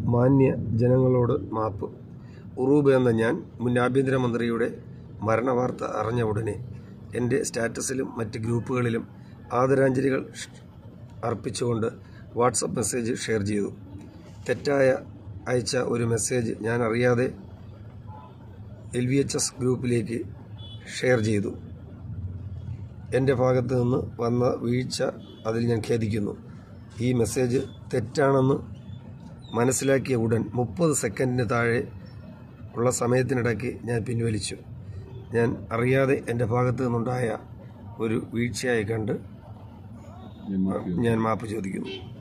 മാന്യ ജനങ്ങളോട് മാപ്പ് ഉറൂബ് എന്ന ഞാൻ മുൻ ആഭ്യന്തരമന്ത്രിയുടെ മരണവാർത്ത അറിഞ്ഞ ഉടനെ എൻ്റെ സ്റ്റാറ്റസിലും മറ്റ് ഗ്രൂപ്പുകളിലും ആദരാഞ്ജലികൾ ഷ്- അർപ്പിച്ചുകൊണ്ട് വാട്സപ്പ് മെസ്സേജ് ഷെയർ ചെയ്തു തെറ്റായ അയച്ച ഒരു മെസ്സേജ് ഞാൻ അറിയാതെ എൽ വി എച്ച് എസ് ഗ്രൂപ്പിലേക്ക് ഷെയർ ചെയ്തു എൻ്റെ ഭാഗത്ത് നിന്ന് വന്ന വീഴ്ച അതിൽ ഞാൻ ഖേദിക്കുന്നു ഈ മെസ്സേജ് തെറ്റാണെന്ന് മനസ്സിലാക്കിയ ഉടൻ മുപ്പത് സെക്കൻഡിന് താഴെ ഉള്ള സമയത്തിനിടയ്ക്ക് ഞാൻ പിൻവലിച്ചു ഞാൻ അറിയാതെ എൻ്റെ ഭാഗത്ത് നിന്നുണ്ടായ ഒരു വീഴ്ചയായി കണ്ട് ഞാൻ മാപ്പ് ഞാൻ മാപ്പ് ചോദിക്കുന്നു